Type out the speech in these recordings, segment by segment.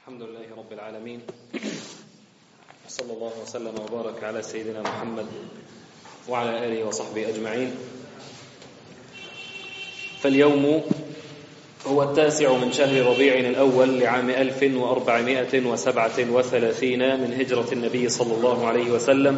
الحمد لله رب العالمين صلى الله وسلم وبارك على سيدنا محمد وعلى آله وصحبه أجمعين فاليوم هو التاسع من شهر ربيع الأول لعام 1437 من هجرة النبي صلى الله عليه وسلم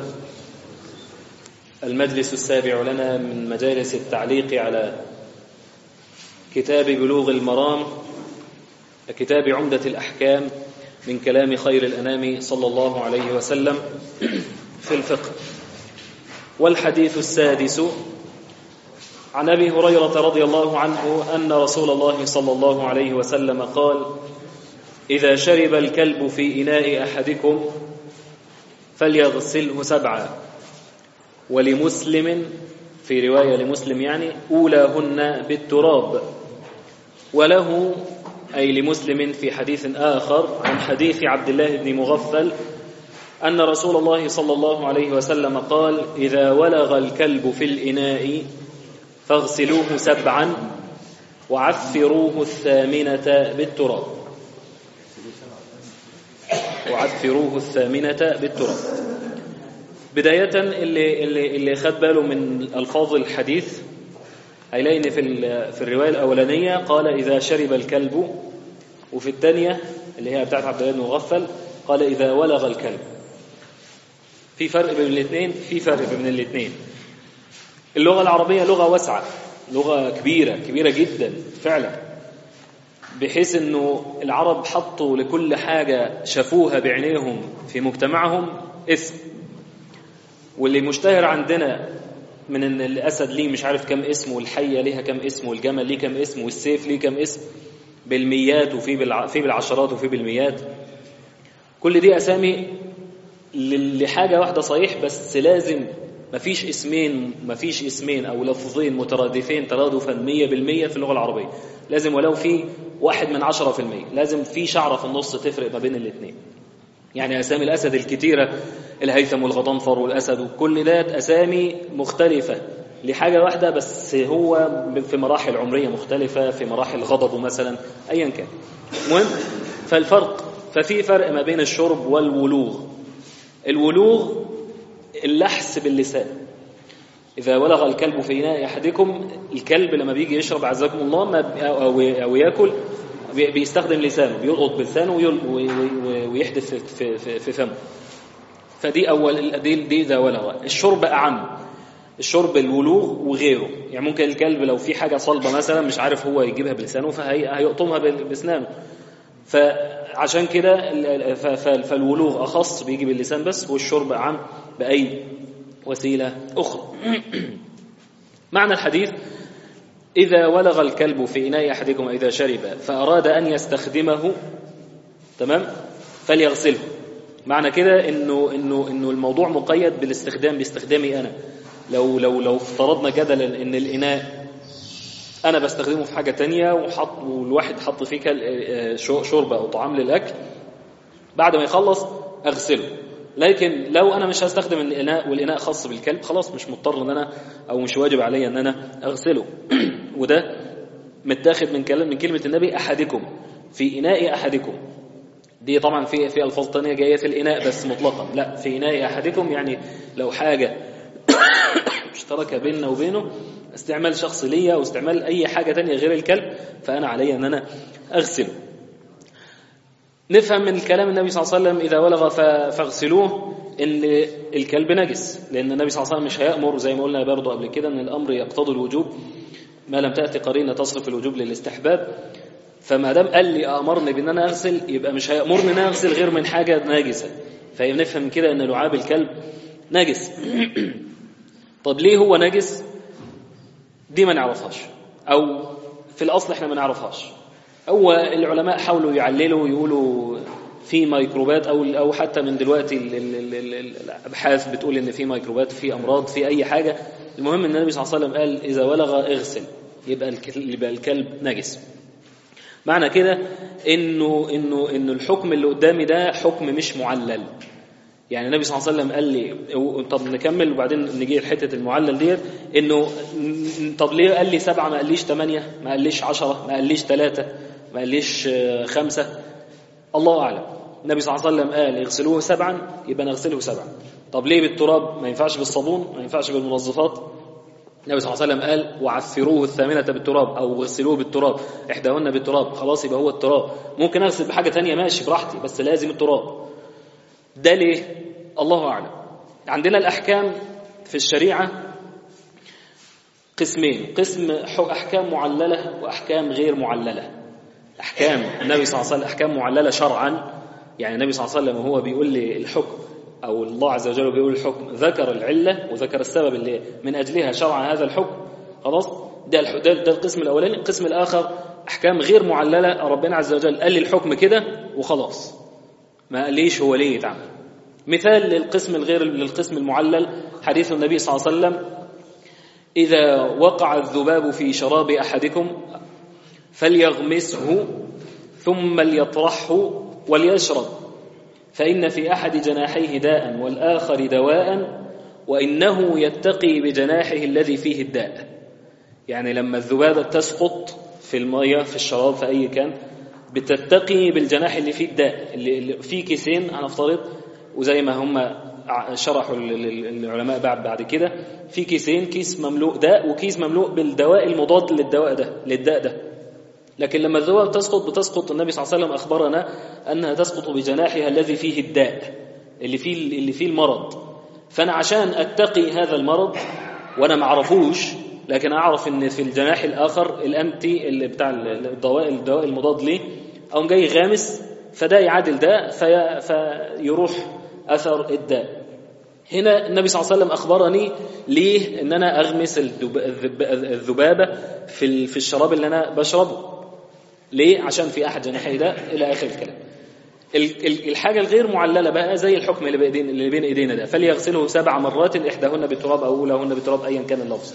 المجلس السابع لنا من مجالس التعليق على كتاب بلوغ المرام كتاب عمدة الأحكام من كلام خير الأنام صلى الله عليه وسلم في الفقه والحديث السادس عن أبي هريرة رضي الله عنه أن رسول الله صلى الله عليه وسلم قال إذا شرب الكلب في إناء أحدكم فليغسله سبعا ولمسلم في رواية لمسلم يعني أولاهن بالتراب وله أي لمسلم في حديث آخر عن حديث عبد الله بن مغفل أن رسول الله صلى الله عليه وسلم قال إذا ولغ الكلب في الإناء فاغسلوه سبعا وعفروه الثامنة بالتراب وعفروه الثامنة بالتراب بداية اللي, اللي, اللي خد باله من ألفاظ الحديث هيلاقي ان في في الروايه الاولانيه قال اذا شرب الكلب وفي الثانيه اللي هي بتاعت عبد الله بن مغفل قال اذا ولغ الكلب في فرق بين الاثنين في فرق بين الاثنين اللغه العربيه لغه واسعه لغه كبيره كبيره جدا فعلا بحيث انه العرب حطوا لكل حاجه شافوها بعينيهم في مجتمعهم اسم واللي مشتهر عندنا من ان الاسد ليه مش عارف كم اسم والحيه ليها كم اسم والجمل ليه كم اسم والسيف ليه كم اسم بالميات وفي بالع... في بالعشرات وفي بالميات كل دي اسامي لحاجه واحده صحيح بس لازم مفيش اسمين مفيش اسمين او لفظين مترادفين ترادفا 100% في اللغه العربيه لازم ولو في واحد من 10% لازم في شعره في النص تفرق ما بين الاثنين يعني أسامي الأسد الكتيرة الهيثم والغضنفر والأسد وكل ده أسامي مختلفة لحاجة واحدة بس هو في مراحل عمرية مختلفة في مراحل غضبه مثلا أيا كان المهم فالفرق ففي فرق ما بين الشرب والولوغ الولوغ اللحس باللسان إذا ولغ الكلب في إناء أحدكم الكلب لما بيجي يشرب عزكم الله ما أو, أو يأكل بيستخدم لسانه بيلقط بلسانه ويحدث في, في, في فمه فدي أول دي, دي إذا ولغ الشرب أعم الشرب الولوغ وغيره يعني ممكن الكلب لو في حاجة صلبة مثلا مش عارف هو يجيبها بلسانه فهيقطمها بأسنانه فعشان كده فالولوغ أخص بيجي باللسان بس والشرب أعم بأي وسيلة أخرى معنى الحديث إذا ولغ الكلب في إناء أحدكم إذا شرب فأراد أن يستخدمه تمام فليغسله معنى كده إنه إنه إنه الموضوع مقيد بالاستخدام باستخدامي أنا لو لو لو افترضنا جدلا إن الإناء أنا بستخدمه في حاجة تانية وحط والواحد حط فيه شوربة أو طعام للأكل بعد ما يخلص أغسله لكن لو انا مش هستخدم الاناء والاناء خاص بالكلب خلاص مش مضطر ان انا او مش واجب عليا ان انا اغسله وده متاخد من كلام من كلمه النبي احدكم في اناء احدكم دي طبعا في في الفاظ ثانيه جايه في الاناء بس مطلقا لا في اناء احدكم يعني لو حاجه مشتركه بيننا وبينه استعمال شخص ليا او استعمال اي حاجه ثانيه غير الكلب فانا علي ان انا اغسله نفهم من كلام النبي صلى الله عليه وسلم إذا ولغ فاغسلوه إن الكلب نجس لأن النبي صلى الله عليه وسلم مش هيأمر زي ما قلنا برضه قبل كده أن الأمر يقتضي الوجوب ما لم تأتي قرينة تصرف الوجوب للاستحباب فما دام قال لي أمرني بأن أنا أغسل يبقى مش هيأمرني أن أغسل غير من حاجة ناجسة فنفهم كده أن لعاب الكلب نجس طب ليه هو نجس دي ما نعرفهاش أو في الأصل احنا ما نعرفهاش هو العلماء حاولوا يعللوا يقولوا في ميكروبات او او حتى من دلوقتي الابحاث بتقول ان في ميكروبات في امراض في اي حاجه المهم ان النبي صلى الله عليه وسلم قال اذا ولغ اغسل يبقى يبقى الكلب نجس معنى كده انه انه انه الحكم اللي قدامي ده حكم مش معلل يعني النبي صلى الله عليه وسلم قال لي طب نكمل وبعدين نجي لحته المعلل ديت انه طب ليه قال لي سبعه ما قاليش ثمانيه ما قاليش عشره ما قاليش ثلاثه ما قاليش خمسة الله أعلم النبي صلى الله عليه وسلم قال اغسلوه سبعا يبقى نغسله سبعا طب ليه بالتراب ما ينفعش بالصابون ما ينفعش بالمنظفات النبي صلى الله عليه وسلم قال وعفروه الثامنة بالتراب أو غسلوه بالتراب إحداهن بالتراب خلاص يبقى هو التراب ممكن أغسل بحاجة تانية ماشي براحتي بس لازم التراب ده ليه الله أعلم عندنا الأحكام في الشريعة قسمين قسم أحكام معللة وأحكام غير معللة أحكام النبي صلى الله عليه وسلم أحكام معللة شرعا يعني النبي صلى الله عليه وسلم وهو بيقول لي الحكم أو الله عز وجل بيقول الحكم ذكر العلة وذكر السبب اللي من أجلها شرع هذا الحكم خلاص ده, ده, ده القسم الأولاني القسم الآخر أحكام غير معللة ربنا عز وجل قال لي الحكم كده وخلاص ما قاليش هو ليه يتعمل مثال للقسم الغير للقسم المعلل حديث النبي صلى الله عليه وسلم إذا وقع الذباب في شراب أحدكم فليغمسه ثم ليطرحه وليشرب فإن في أحد جناحيه داء والآخر دواء وإنه يتقي بجناحه الذي فيه الداء يعني لما الذبابة تسقط في المية في الشراب في أي كان بتتقي بالجناح اللي فيه الداء اللي فيه كيسين هنفترض وزي ما هم شرحوا العلماء بعد بعد كده في كيسين كيس مملوء داء وكيس مملوء بالدواء المضاد للدواء ده للداء ده لكن لما الذباب تسقط بتسقط النبي صلى الله عليه وسلم أخبرنا أنها تسقط بجناحها الذي فيه الداء اللي فيه اللي فيه المرض فأنا عشان أتقي هذا المرض وأنا ما أعرفوش لكن أعرف إن في الجناح الآخر الأنتي اللي بتاع الدواء الدواء المضاد ليه أو جاي غامس فده يعادل ده في فيروح أثر الداء هنا النبي صلى الله عليه وسلم أخبرني ليه إن أنا أغمس الذبابة في في الشراب اللي أنا بشربه ليه عشان في أحد جناحي ده إلى آخر الكلام الحاجة الغير معللة بقى زي الحكم اللي بين اللي بين ايدينا ده فليغسله سبع مرات احداهن بالتراب او اولاهن بالتراب ايا كان اللفظ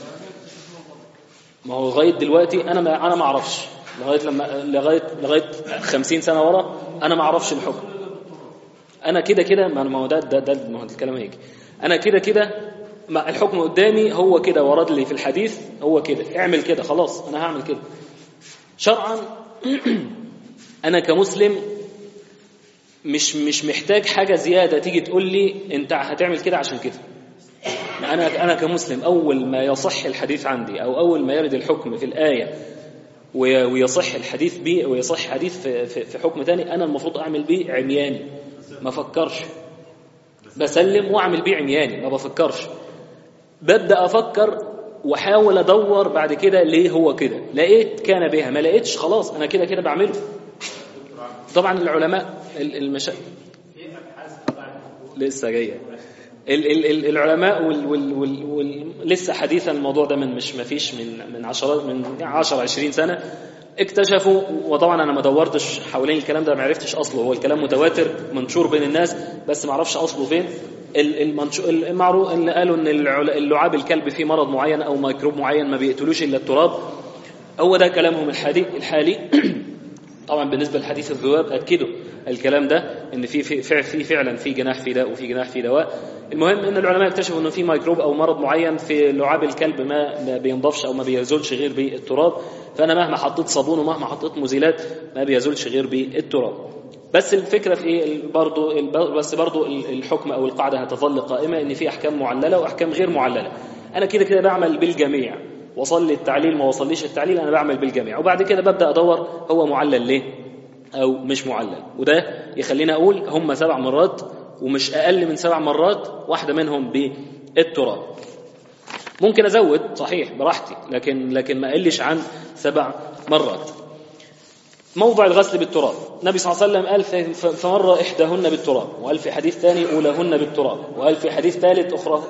ما هو لغايه دلوقتي انا ما انا ما اعرفش لغايه لما لغايه لغايه 50 سنه ورا انا ما اعرفش الحكم انا كده كده ما هو ده ده ده ما هو الكلام هيك انا كده كده الحكم قدامي هو كده ورد لي في الحديث هو كده اعمل كده خلاص انا هعمل كده شرعا انا كمسلم مش مش محتاج حاجه زياده تيجي تقول لي انت هتعمل كده عشان كده انا انا كمسلم اول ما يصح الحديث عندي او اول ما يرد الحكم في الايه ويصح الحديث بيه ويصح حديث في, في, في حكم تاني انا المفروض اعمل بيه عمياني ما افكرش بسلم واعمل بيه عمياني ما بفكرش ببدا افكر واحاول ادور بعد كده ليه هو كده لقيت كان بها ما لقيتش خلاص انا كده كده بعمله طبعا العلماء المشا لسه جايه العلماء وال وال وال وال لسه حديثا الموضوع ده من مش ما فيش من من عشرات من 10 20 سنه اكتشفوا وطبعا انا ما دورتش حوالين الكلام ده ما عرفتش اصله هو الكلام متواتر منشور بين الناس بس ما اعرفش اصله فين المعروف اللي قالوا ان اللعاب الكلب فيه مرض معين او ميكروب معين ما بيقتلوش الا التراب هو ده كلامهم الحالي الحالي طبعا بالنسبه لحديث الذباب اكدوا الكلام ده ان في في في فعلا في جناح في داء وفي جناح في دواء المهم ان العلماء اكتشفوا انه في ميكروب او مرض معين في لعاب الكلب ما ما بينضفش او ما بيزولش غير بالتراب فانا مهما حطيت صابون ومهما حطيت مزيلات ما بيزولش غير بالتراب بس الفكره في ايه برضه بس برضه الحكم او القاعده هتظل قائمه ان في احكام معلله واحكام غير معلله انا كده كده بعمل بالجميع وصل لي التعليل ما وصليش التعليل انا بعمل بالجميع وبعد كده ببدا ادور هو معلل ليه او مش معلل وده يخلينا اقول هم سبع مرات ومش اقل من سبع مرات واحده منهم بالتراب ممكن ازود صحيح براحتي لكن لكن ما اقلش عن سبع مرات موضع الغسل بالتراب النبي صلى الله عليه وسلم قال فمر احداهن بالتراب وقال في حديث ثاني اولاهن بالتراب وقال في حديث ثالث اخرى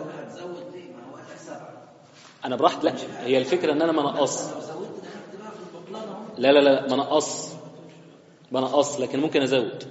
انا براحتي لا هي الفكره ان انا ما نقص لا لا لا ما نقص بنقص لكن ممكن ازود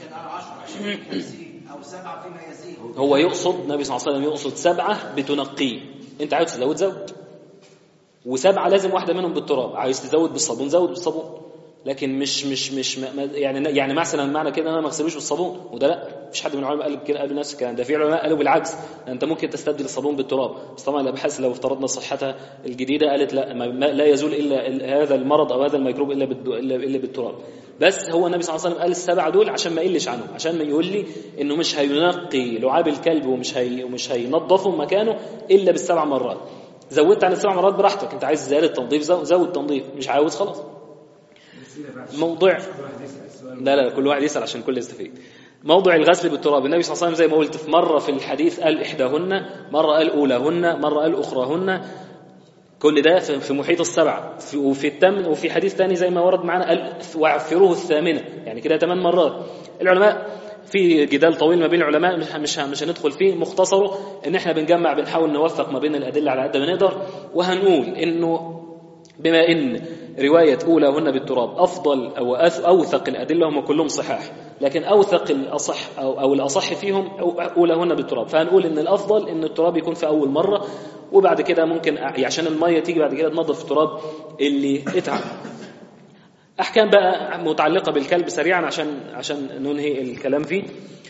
او سبعه فيما يزيد هو يقصد النبي صلى الله عليه وسلم يقصد سبعه بتنقيه انت عاوز تزود زود وسبعه لازم واحده منهم بالتراب عايز تزود بالصابون زود بالصابون لكن مش مش مش يعني يعني مثلا معنى كده انا ما اغسلوش بالصابون وده لا مفيش حد من العلماء قال كده قال نفس الكلام ده في علماء قالوا بالعكس انت ممكن تستبدل الصابون بالتراب بس طبعا الابحاث لو افترضنا صحتها الجديده قالت لا ما لا يزول الا هذا المرض او هذا الميكروب الا الا الا بالتراب بس هو النبي صلى الله عليه وسلم قال السبعه دول عشان ما يقلش عنهم عشان ما يقول لي انه مش هينقي لعاب الكلب ومش هي ومش هينظفه مكانه الا بالسبع مرات زودت عن السبع مرات براحتك انت عايز زياده تنظيف زود تنظيف مش عاوز خلاص موضوع لا لا كل واحد يسأل عشان كل يستفيد موضوع الغسل بالتراب النبي صلى الله عليه وسلم زي ما قلت في مرة في الحديث قال إحداهن مرة قال أولاهن مرة قال أخراهن كل ده في محيط السبعة وفي التمن وفي حديث ثاني زي ما ورد معنا قال وعفروه الثامنة يعني كده ثمان مرات العلماء في جدال طويل ما بين العلماء مش مش هندخل فيه مختصره ان احنا بنجمع بنحاول نوفق ما بين الادله على قد ما نقدر وهنقول انه بما ان رواية أولاهن بالتراب أفضل أو أوثق الأدلة هم كلهم صحاح لكن أوثق الأصح أو, أو الأصح فيهم أولاهن بالتراب فهنقول إن الأفضل إن التراب يكون في أول مرة وبعد كده ممكن عشان المية تيجي بعد كده تنظف التراب اللي اتعب أحكام بقى متعلقة بالكلب سريعا عشان عشان ننهي الكلام فيه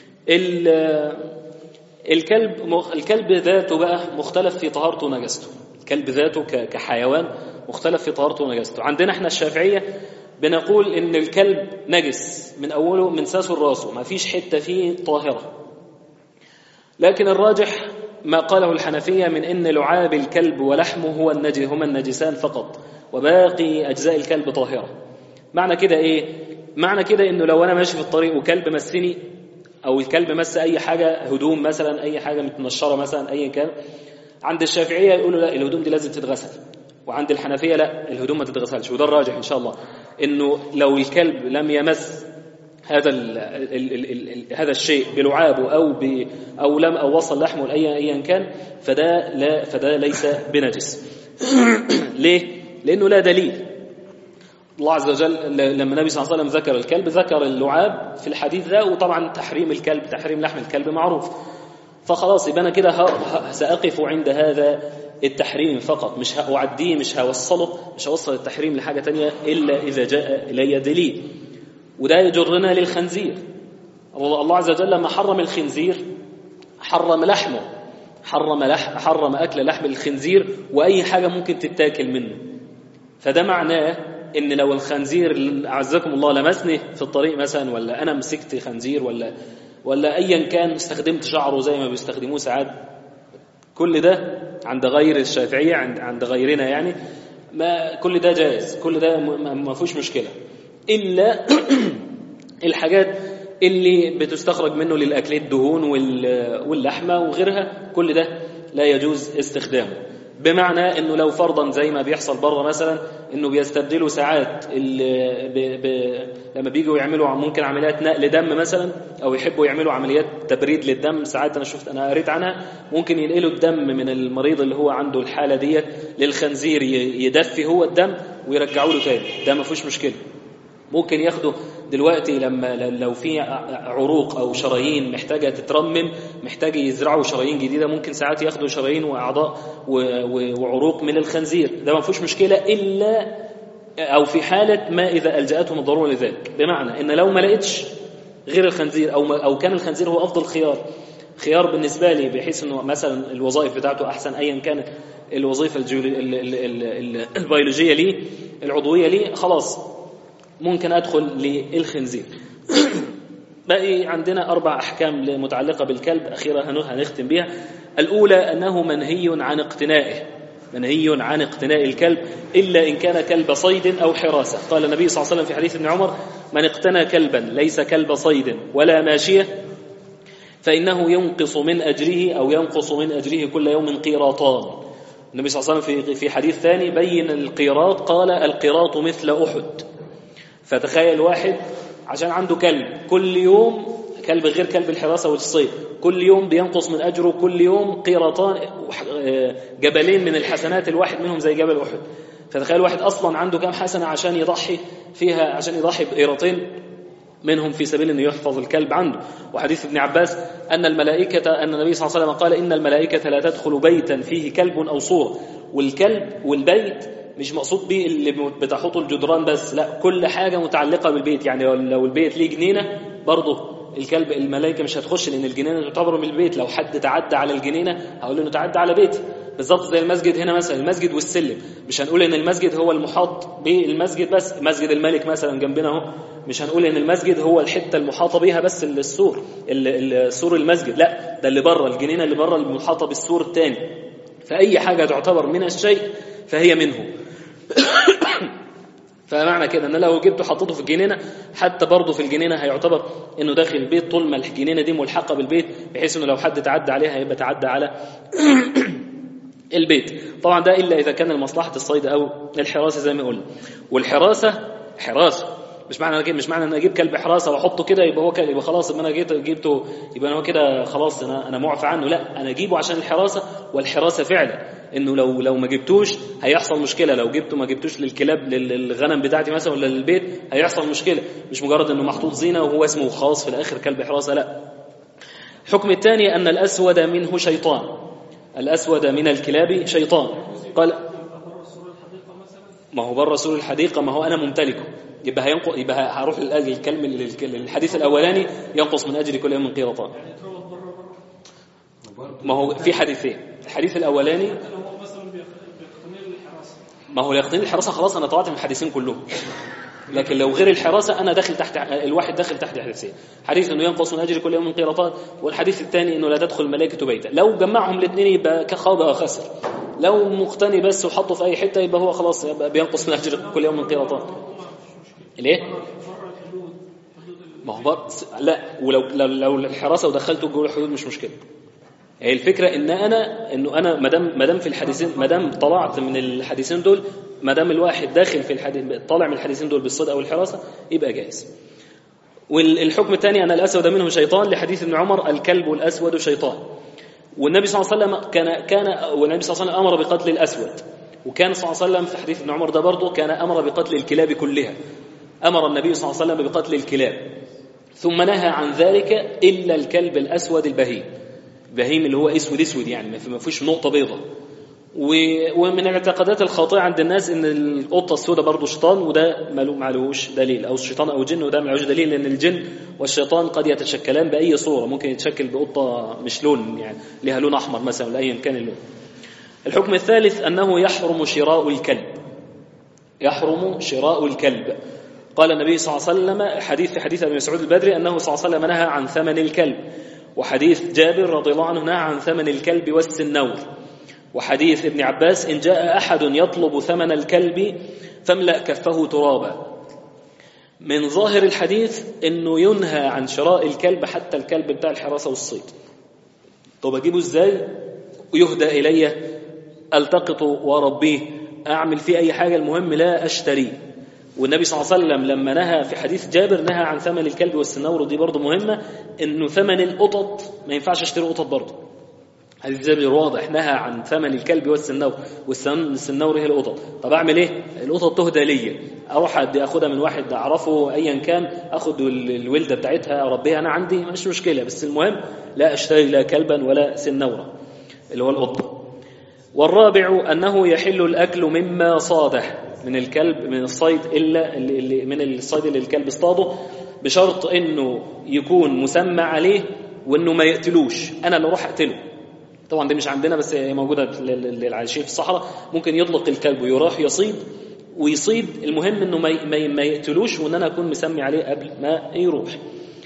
الكلب الكلب ذاته بقى مختلف في طهارته ونجسته الكلب ذاته كحيوان مختلف في طهارته ونجاسته عندنا احنا الشافعية بنقول ان الكلب نجس من اوله من ساسه لراسه ما فيش حتة فيه طاهرة لكن الراجح ما قاله الحنفية من ان لعاب الكلب ولحمه هو النجس هما النجسان فقط وباقي اجزاء الكلب طاهرة معنى كده ايه معنى كده انه لو انا ماشي في الطريق وكلب مسني او الكلب مس اي حاجة هدوم مثلا اي حاجة متنشرة مثلا اي كان عند الشافعية يقولوا لا الهدوم دي لازم تتغسل وعند الحنفية لا الهدوم ما تتغسلش وده الراجح إن شاء الله إنه لو الكلب لم يمس هذا ال ال ال ال هذا الشيء بلعابه أو ب أو لم أو وصل لحمه لأي أيا كان فده لا فده ليس بنجس ليه؟ لأنه لا دليل الله عز وجل لما النبي صلى الله عليه وسلم ذكر الكلب ذكر اللعاب في الحديث ده وطبعا تحريم الكلب تحريم لحم الكلب معروف فخلاص يبقى انا كده سأقف عند هذا التحريم فقط مش هأعديه مش هوصله مش هوصل التحريم لحاجة تانية إلا إذا جاء إلي دليل وده يجرنا للخنزير الله عز وجل لما حرم الخنزير حرم لحمه حرم لحم حرم أكل لحم الخنزير وأي حاجة ممكن تتاكل منه فده معناه ان لو الخنزير اعزكم الله لمسني في الطريق مثلا ولا انا مسكت خنزير ولا ولا ايا كان استخدمت شعره زي ما بيستخدموه ساعات كل ده عند غير الشافعية عند عند غيرنا يعني ما كل ده جائز كل ده ما فيهوش مشكلة إلا الحاجات اللي بتستخرج منه للأكل الدهون واللحمة وغيرها كل ده لا يجوز استخدامه بمعنى انه لو فرضا زي ما بيحصل بره مثلا انه بيستبدلوا ساعات اللي ب... ب... لما بيجوا يعملوا ممكن عمليات نقل دم مثلا او يحبوا يعملوا عمليات تبريد للدم ساعات انا شفت انا قريت عنها ممكن ينقلوا الدم من المريض اللي هو عنده الحاله ديت للخنزير يدفي هو الدم ويرجعوا له تاني ده ما فيهوش مشكله ممكن ياخدوا دلوقتي لما لو في عروق او شرايين محتاجه تترمم محتاج يزرعوا شرايين جديده ممكن ساعات ياخدوا شرايين واعضاء وعروق من الخنزير ده ما فيهوش مشكله الا او في حاله ما اذا الجاتهم الضروره لذلك بمعنى ان لو ما لقيتش غير الخنزير او او كان الخنزير هو افضل خيار خيار بالنسبه لي بحيث انه مثلا الوظائف بتاعته احسن ايا كانت الوظيفه البيولوجيه ليه العضويه ليه خلاص ممكن أدخل للخنزير باقي عندنا أربع أحكام متعلقة بالكلب أخيرا هنختم بها الأولى أنه منهي عن اقتنائه منهي عن اقتناء الكلب إلا إن كان كلب صيد أو حراسة قال النبي صلى الله عليه وسلم في حديث ابن عمر من اقتنى كلبا ليس كلب صيد ولا ماشية فإنه ينقص من أجره أو ينقص من أجره كل يوم قيراطان النبي صلى الله عليه وسلم في حديث ثاني بين القيراط قال القيراط مثل أحد فتخيل واحد عشان عنده كلب كل يوم كلب غير كلب الحراسة والصيد كل يوم بينقص من أجره كل يوم قيرطان جبلين من الحسنات الواحد منهم زي جبل أحد فتخيل واحد أصلا عنده كام حسنة عشان يضحي فيها عشان يضحي بقيرتين منهم في سبيل أنه يحفظ الكلب عنده وحديث ابن عباس أن الملائكة أن النبي صلى الله عليه وسلم قال إن الملائكة لا تدخل بيتا فيه كلب أو صورة والكلب والبيت مش مقصود بيه اللي بتحوطه الجدران بس لا كل حاجة متعلقة بالبيت يعني لو البيت ليه جنينة برضه الكلب الملائكة مش هتخش لأن الجنينة تعتبر من البيت لو حد تعدى على الجنينة هقول له انه تعدى على بيتي بالظبط زي المسجد هنا مثلا المسجد والسلم مش هنقول ان المسجد هو المحاط بالمسجد بس مسجد الملك مثلا جنبنا اهو مش هنقول ان المسجد هو الحته المحاطه بيها بس السور السور المسجد لا ده اللي بره الجنينه اللي بره المحاطه بالسور الثاني فاي حاجه تعتبر من الشيء فهي منه فمعنى كده ان لو جبته حطيته في الجنينه حتى برضه في الجنينه هيعتبر انه داخل البيت طول ما الجنينه دي ملحقه بالبيت بحيث انه لو حد تعدى عليها هيبقى تعدى على البيت طبعا ده الا اذا كان لمصلحه الصيد او الحراسه زي ما قلنا والحراسه حراسه مش معنى أجيب مش معنى ان اجيب كلب حراسه واحطه كده يبقى هو كده يبقى خلاص يبقى انا جيت جبته يبقى هو كده خلاص انا انا معفى عنه لا انا اجيبه عشان الحراسه والحراسه فعلا انه لو لو ما جبتوش هيحصل مشكله لو جبته ما جبتوش للكلاب للغنم بتاعتي مثلا ولا للبيت هيحصل مشكله مش مجرد انه محطوط زينه وهو اسمه خاص في الاخر كلب حراسه لا الحكم الثاني ان الاسود منه شيطان الاسود من الكلاب شيطان قال ما هو بره سور الحديقه ما هو انا ممتلكه يبقى هينقص يبقى هروح للكلم للحديث الاولاني ينقص من اجل كل يوم قيراطان ما هو في حديثين الحديث الاولاني ما هو يقتني الحراسه خلاص انا طلعت من الحديثين كلهم لكن لو غير الحراسه انا داخل تحت الواحد داخل تحت حديثين حديث انه ينقص من اجر كل يوم من قيراطان والحديث الثاني انه لا تدخل الملائكه بيتا لو جمعهم الاثنين يبقى كخاب وخسر لو مقتني بس وحطه في اي حته يبقى هو خلاص يبقى بينقص من اجر كل يوم من قيراطان ليه ما هو لا ولو لو الحراسه ودخلته جوه الحدود مش مشكله هي الفكرة ان انا انه انا مدام مدام في الحديثين مدام طلعت من الحديثين دول مدام الواحد داخل في الحديث طالع من الحديثين دول بالصدق او الحراسة يبقى جائز والحكم الثاني ان الاسود منه شيطان لحديث ابن عمر الكلب الاسود شيطان والنبي صلى الله عليه وسلم كان كان والنبي صلى الله عليه وسلم امر بقتل الاسود وكان صلى الله عليه وسلم في حديث ابن عمر ده برضه كان امر بقتل الكلاب كلها امر النبي صلى الله عليه وسلم بقتل الكلاب ثم نهى عن ذلك الا الكلب الاسود البهيم بهيم اللي هو اسود اسود يعني ما فيهوش نقطه بيضاء ومن الاعتقادات الخاطئه عند الناس ان القطه السوداء برضه شيطان وده ما عليهوش دليل او الشيطان او الجن وده ما عليهوش دليل لان الجن والشيطان قد يتشكلان باي صوره ممكن يتشكل بقطه مش لون يعني لها لون احمر مثلا ولا ايا كان اللون الحكم الثالث انه يحرم شراء الكلب يحرم شراء الكلب قال النبي صلى الله عليه وسلم حديث في حديث ابي مسعود البدري انه صلى الله عليه وسلم نهى عن ثمن الكلب وحديث جابر رضي الله عنه نهى عن ثمن الكلب والسنور وحديث ابن عباس إن جاء أحد يطلب ثمن الكلب فاملأ كفه ترابا من ظاهر الحديث أنه ينهى عن شراء الكلب حتى الكلب بتاع الحراسة والصيد طب أجيبه إزاي ويهدى إلي ألتقطه وأربيه أعمل فيه أي حاجة المهم لا أشتريه والنبي صلى الله عليه وسلم لما نهى في حديث جابر نهى عن ثمن الكلب والسنور ودي برضه مهمة انه ثمن القطط ما ينفعش اشتري قطط برضه حديث جابر واضح نهى عن ثمن الكلب والسنور والسنور هي القطط طب اعمل ايه القطط تهدى ليا اروح ادي اخدها من واحد اعرفه ايا كان اخد الولده بتاعتها اربيها انا عندي مش مشكله بس المهم لا اشتري لا كلبا ولا سنورا اللي هو القطه والرابع انه يحل الاكل مما صاده من الكلب من الصيد الا اللي من الصيد اللي الكلب اصطاده بشرط انه يكون مسمى عليه وانه ما يقتلوش انا اللي اروح اقتله طبعا دي مش عندنا بس هي موجوده اللي عايشين في الصحراء ممكن يطلق الكلب ويروح يصيد ويصيد المهم انه ما ما يقتلوش وان انا اكون مسمي عليه قبل ما يروح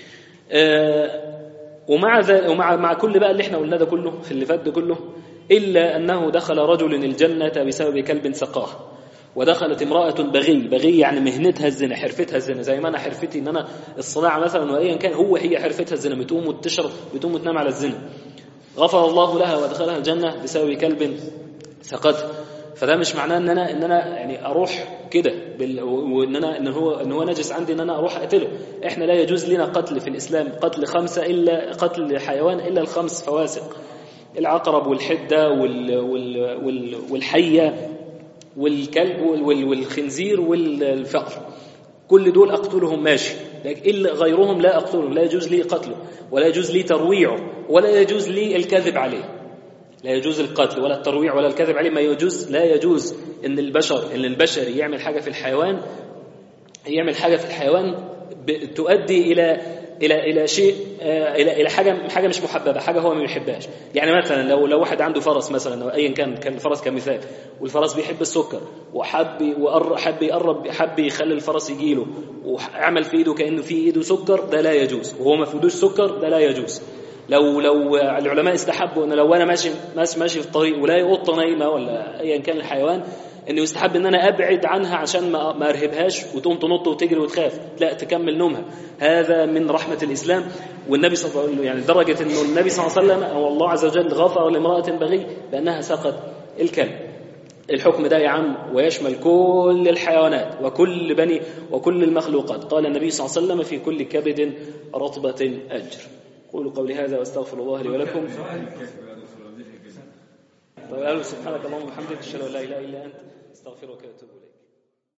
آه ومع ذلك ومع مع كل بقى اللي احنا قلناه ده كله في اللي فات ده كله الا انه دخل رجل الجنه بسبب كلب سقاه ودخلت امرأة بغي بغي يعني مهنتها الزنا حرفتها الزنا زي ما أنا حرفتي إن أنا الصناعة مثلا وأيا كان هو هي حرفتها الزنا بتقوم وتشرب بتقوم وتنام على الزنا غفر الله لها ودخلها الجنة بسبب كلب سقته فده مش معناه ان انا ان انا يعني اروح كده بال... وان انا ان هو ان هو نجس عندي ان انا اروح اقتله احنا لا يجوز لنا قتل في الاسلام قتل خمسه الا قتل حيوان الا الخمس فواسق العقرب والحده وال... وال... وال... والحيه والكلب والخنزير والفأر كل دول أقتلهم ماشي لكن إلا غيرهم لا أقتلهم لا يجوز لي قتله ولا يجوز لي ترويعه ولا يجوز لي الكذب عليه لا يجوز القتل ولا الترويع ولا الكذب عليه ما يجوز لا يجوز ان البشر ان البشر يعمل حاجه في الحيوان يعمل حاجه في الحيوان ب- تؤدي الى الى الى شيء آه، الى الى حاجه حاجه مش محببه حاجه هو ما بيحبهاش يعني مثلا لو لو واحد عنده فرس مثلا او ايا كان كان الفرس كمثال والفرس بيحب السكر وحب وقر- حب يقرب حب يخلي الفرس يجي له وعمل في ايده كانه في ايده سكر ده لا يجوز وهو ما في ايدوش سكر ده لا يجوز لو لو العلماء استحبوا ان لو انا ماشي ماشي ماشي في الطريق ولاقي قطه نايمه ولا ايا كان الحيوان انه يستحب ان انا ابعد عنها عشان ما ما ارهبهاش وتقوم تنط وتجري وتخاف لا تكمل نومها هذا من رحمه الاسلام والنبي صلى الله عليه وسلم يعني لدرجه انه النبي صلى الله عليه وسلم او الله عز وجل غفر لامراه بغي بانها سقت الكلب الحكم ده يعم ويشمل كل الحيوانات وكل بني وكل المخلوقات قال النبي صلى الله عليه وسلم في كل كبد رطبة أجر قولوا قولي هذا واستغفر الله لي ولكم طيب قالوا سبحانك اللهم وبحمدك اشهد ان لا اله الا انت استغفرك واتوب اليك